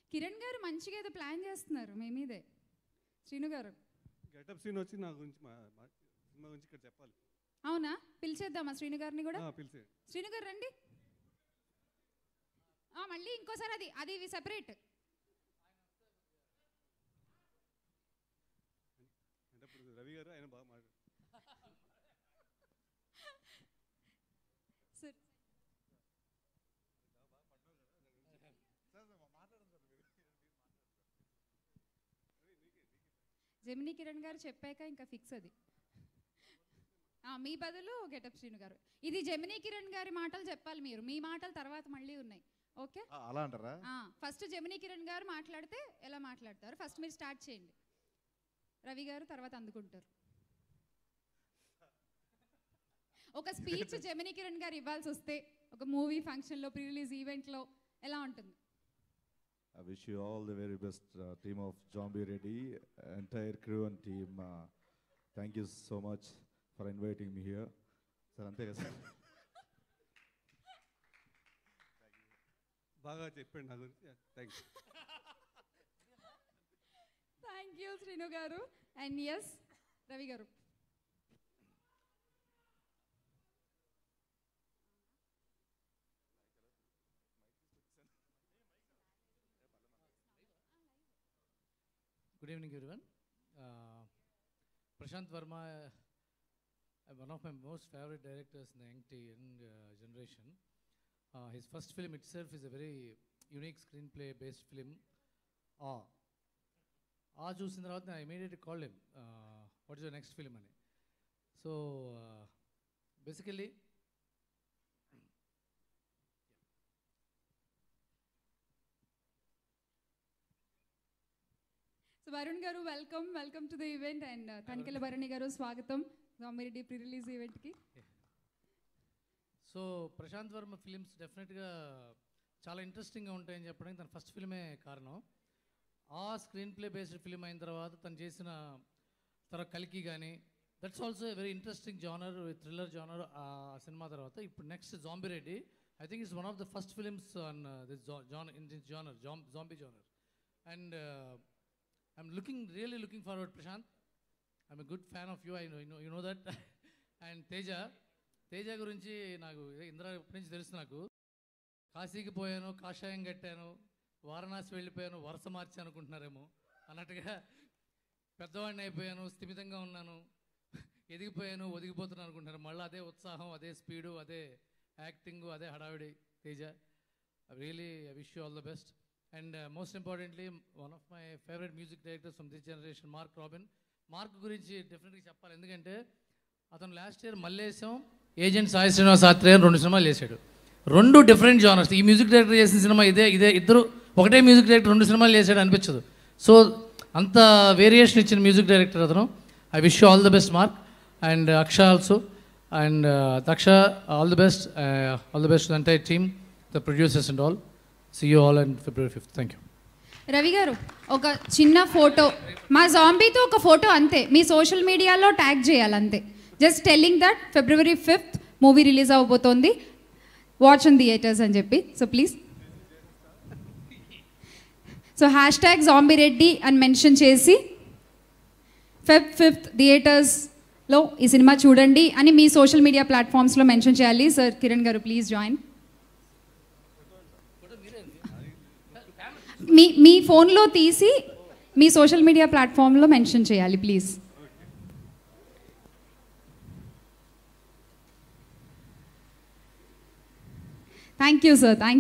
కిరణ్ గారు మంచిగా ఏదో ప్లాన్ చేస్తున్నారు మీ మీదే శ్రీను గారు గెటప్ సీన్ వచ్చి నా గురించి మా మా సినిమా గురించి ఇక్కడ చెప్పాలి అవునా పిలిచేద్దామా శ్రీను గారిని కూడా ఆ, పిలిచే శ్రీను గారు రండి ఆ, మళ్ళీ ఇంకోసారి అది అది ఇవి సెపరేట్ అంటే ఇప్పుడు రవి గారు ఆయన బాగా మాట్లాడు సార్ జమినీ కిరణ్ గారు చెప్పాక ఇంకా ఫిక్స్ అది ఆ, మీ బదులు గెటప్ శ్రీను గారు ఇది జమినీ కిరణ్ గారి మాటలు చెప్పాలి మీరు మీ మాటలు తర్వాత మళ్ళీ ఉన్నాయి ఓకే ఆ, అలా అంటారా ఫస్ట్ జమినీ కిరణ్ గారు మాట్లాడితే ఎలా మాట్లాడతారు ఫస్ట్ మీరు స్టార్ట్ చేయండి రవి గారు తర్వాత అందుకుంటారు ఒక స్పీచ్ జమినీ కిరణ్ గారు ఇవ్వాల్సి వస్తే ఒక మూవీ ఫంక్షన్లో ప్రీ రిలీజ్ ఈవెంట్లో ఎలా ఉంటుంది I wish you all the very best, uh, team of Zombie Ready, entire crew and team. Uh, thank you so much for inviting me here. Sir అంతే కదా సార్ బాగా చెప్పండి నా గురించి thank you thank you Srinu garu and yes Ravi గారు Good evening, everyone. Uh, Prashant Verma, uh, one of my most favorite directors in the young, t- young uh, generation. Uh, his first film itself is a very unique screenplay-based film. Ah. ఆ చూసిన తర్వాత నేను immediately called him what is your next film అని so basically so Varun garu welcome welcome to the event and Tanikella Bharani garu స్వాగతం Ramireddy pre release ఈవెంట్కి so Prashanth Varma films డెఫినెట్గా చాలా ఇంట్రెస్టింగ్గా ఉంటాయని చెప్పడానికి తన ఫస్ట్ ఫిల్మే కారణం ఆ స్క్రీన్ ప్లే బేస్డ్ ఫిలిం అయిన తర్వాత తను చేసిన తర్వాత కలికి కానీ that's also a very interesting genre thriller genre ఆ సినిమా తర్వాత ఇప్పుడు next zombie Reddy I think it's one of the first films on this genre in this genre జామ్ zombie genre and I'm looking really looking forward Prashanth I'm a good fan of you I know you know that and Teja Teja గురించి నాకు ఇదే ఇందిరా ఇప్పటి నుంచి తెలుసు నాకు కాశీకి పోయాను కాషాయం కట్టాను వారణాసి వెళ్ళిపోయాను వరుస మార్చి అనుకుంటున్నారేమో అన్నట్టుగా పెద్దవాడిని అయిపోయాను స్థిమితంగా ఉన్నాను ఎదిగిపోయాను ఒదిగిపోతున్నాను అనుకుంటున్నారు మళ్ళీ అదే ఉత్సాహం అదే స్పీడు అదే యాక్టింగ్ అదే హడావిడి Teja really I wish you all the best and most importantly one of my favourite music directors from this generation Mark Robin Mark గురించి డెఫినెట్గా చెప్పాలి ఎందుకంటే అతను last year Mallesham agent Sai Srinivas Athreya రెండు సినిమాలు చేశాడు రెండు డిఫరెంట్ జానర్స్ ఈ మ్యూజిక్ డైరెక్టర్ చేసిన సినిమా ఇదే ఇదే ఇద్దరు ఒకటే మ్యూజిక్ డైరెక్టర్ రెండు సినిమాలు చేశాడు అనిపించదు సో అంత వేరియేషన్ ఇచ్చిన మ్యూజిక్ డైరెక్టర్ అతను I wish you all the best Mark and Aksha also and Daksha all the best all the best entire team the producers and all see you all and February fifth thank you Ravi garu ఒక చిన్న photo మా జాంబీతో ఒక photo అంతే మీ social మీడియాలో tag చేయాలి అంతే just telling that February fifth movie release అవబోతోంది watch in theatres అని చెప్పి so please so hash tag zombie Reddy అని మెన్షన్ చేసి ఫెబ్ ఫిఫ్త్ థియేటర్స్లో ఈ సినిమా చూడండి అని మీ సోషల్ మీడియా ప్లాట్ఫామ్స్లో మెన్షన్ చేయాలి sir Kiran garu please join మీ మీ ఫోన్లో తీసి మీ సోషల్ మీడియా ప్లాట్ఫామ్లో మెన్షన్ చేయాలి please thank you sir thank